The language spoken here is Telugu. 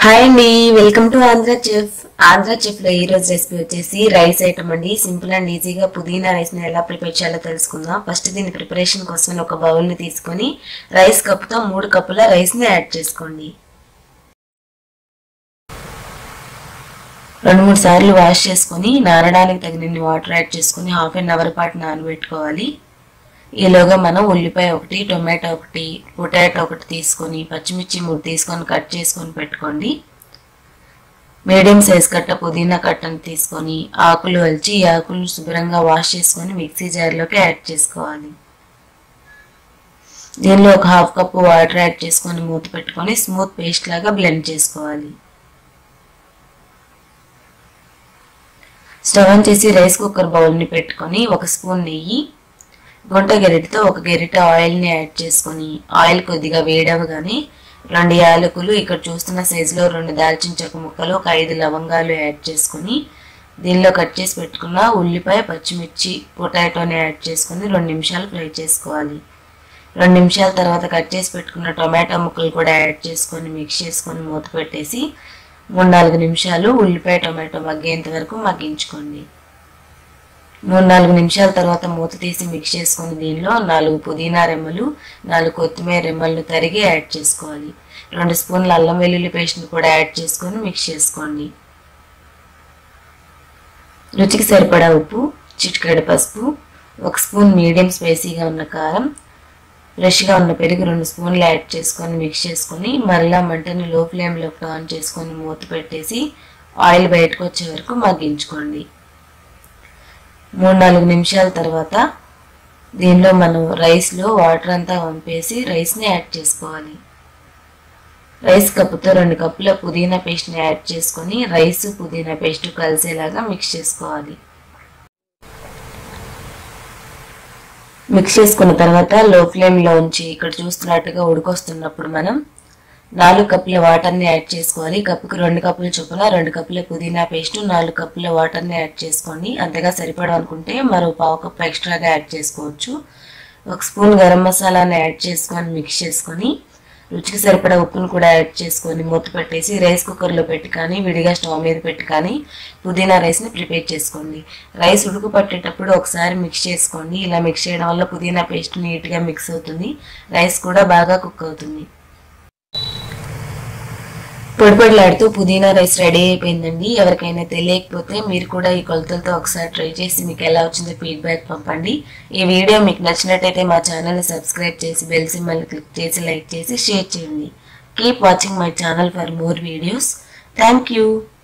హాయ్ అండి welcome to Andhra chef Andhra chef లో ఈ రోజు రెసిపీ వచ్చేసి రైస్ ఐటమ్ అండి సింపుల్ అండ్ ఈజీగా పుదీనా రైస్ ని ఎలా ప్రిపేర్ చేయాలో తెలుసుకుందాం ఫస్ట్ దీని ప్రిపరేషన్ కోసం ఒక బౌల్ ని తీసుకొని రైస్ కప్పుతో మూడు కప్పుల రైస్ ని యాడ్ చేసుకోండి రెండు మూడు సార్లు వాష్ చేసుకొని నానడానికి తగినన్ని వాటర్ యాడ్ చేసుకొని హాఫ్ అన్ అవర్ పాటు నానబెట్టుకోవాలి ఈలోగా మనం ఉల్లిపాయ ఒకటి టొమాటో ఒకటి పొటాటో ఒకటి తీసుకొని పచ్చిమిర్చి మూడు తీసుకొని కట్ చేసుకొని పెట్టుకోండి మీడియం సైజ్ కట్ట పుదీనా కట్టను తీసుకొని ఆకులు వలిచి ఈ ఆకులు శుభ్రంగా వాష్ చేసుకొని మిక్సీ జార్లోకి యాడ్ చేసుకోవాలి దీనిలో ఒక హాఫ్ కప్పు వాటర్ యాడ్ చేసుకొని మూత పెట్టుకొని స్మూత్ పేస్ట్ లాగా బ్లెండ్ చేసుకోవాలి స్టవ్ ఆన్ చేసి రైస్ కుక్కర్ బౌల్ని పెట్టుకొని ఒక స్పూన్ నెయ్యి గుంట గెరిటితో ఒక గెరిట ఆయిల్ని యాడ్ చేసుకొని ఆయిల్ కొద్దిగా వేడవగానే రెండు యాలకులు ఇక్కడ చూస్తున్న సైజులో రెండు దాల్చిన చెక్క ముక్కలు ఒక ఐదు లవంగాలు యాడ్ చేసుకొని దీనిలో కట్ చేసి పెట్టుకున్న ఉల్లిపాయ పచ్చిమిర్చి పొటాటోని యాడ్ చేసుకొని రెండు నిమిషాలు ఫ్రై చేసుకోవాలి రెండు నిమిషాల తర్వాత కట్ చేసి పెట్టుకున్న టొమాటో ముక్కలు కూడా యాడ్ చేసుకొని మిక్స్ చేసుకొని మూత పెట్టేసి మూడు నాలుగు నిమిషాలు ఉల్లిపాయ టొమాటో మగ్గేంత వరకు మగ్గించుకోండి మూడు నాలుగు నిమిషాల తర్వాత మూత తీసి మిక్స్ చేసుకుని దీనిలో నాలుగు పుదీనా రెమ్మలు నాలుగు కొత్తిమీర రెమ్మలు తరిగి యాడ్ చేసుకోవాలి రెండు స్పూన్ల అల్లం వెల్లుల్లి పేస్ట్ని కూడా యాడ్ చేసుకొని మిక్స్ చేసుకోండి రుచికి సరిపడా ఉప్పు చిటికెడు పసుపు ఒక స్పూన్ మీడియం స్పైసీగా ఉన్న కారం ఫ్రెష్గా ఉన్న పెరుగు రెండు స్పూన్లు యాడ్ చేసుకొని మిక్స్ చేసుకొని మరలా మంటని లో ఫ్లేమ్లో ఆన్ చేసుకొని మూత పెట్టేసి ఆయిల్ బయటకు వచ్చే వరకు మగ్గించుకోండి మూడు నాలుగు నిమిషాల తర్వాత దీనిలో మనం రైస్లో వాటర్ అంతా వంపేసి రైస్ని యాడ్ చేసుకోవాలి రైస్ కప్పుతో రెండు కప్పుల పుదీనా పేస్ట్ని యాడ్ చేసుకొని రైస్ పుదీనా పేస్ట్ కలిసేలాగా మిక్స్ చేసుకోవాలి మిక్స్ చేసుకున్న తర్వాత లో ఫ్లేమ్లో ఉంచి ఇక్కడ చూస్తున్నట్టుగా ఉడికొస్తున్నప్పుడు మనం నాలుగు కప్పుల వాటర్ని యాడ్ చేసుకోవాలి కప్పుకి రెండు కప్పుల చొప్పున రెండు కప్పుల పుదీనా పేస్ట్ నాలుగు కప్పుల వాటర్ని యాడ్ చేసుకోండి అంతగా సరిపడం అనుకుంటే మరో పావు కప్పు ఎక్స్ట్రాగా యాడ్ చేసుకోవచ్చు ఒక స్పూన్ గరం మసాలాని యాడ్ చేసుకొని మిక్స్ చేసుకొని రుచికి సరిపడా ఉప్పును కూడా యాడ్ చేసుకొని మూత పెట్టేసి రైస్ కుక్కర్లో పెట్టి కానీ విడిగా స్టవ్ మీద పెట్టి కానీ పుదీనా రైస్ని ప్రిపేర్ చేసుకోండి రైస్ ఉడుకు పట్టేటప్పుడు ఒకసారి మిక్స్ చేసుకోండి ఇలా మిక్స్ చేయడం వల్ల పుదీనా పేస్ట్ నీట్గా మిక్స్ అవుతుంది రైస్ కూడా బాగా కుక్ అవుతుంది పొడిపొడిలాడుతూ పుదీనా రైస్ రెడీ అయిపోయిందండి ఎవరికైనా తెలియకపోతే మీరు కూడా ఈ కొలతలతో ఒకసారి ట్రై చేసి మీకు ఎలా వచ్చిందో ఫీడ్బ్యాక్ పంపండి ఈ వీడియో మీకు నచ్చినట్టయితే మా ఛానల్ని సబ్స్క్రైబ్ చేసి బెల్ సింబల్ క్లిక్ చేసి లైక్ చేసి షేర్ చేయండి keep watching my channel for more videos thank you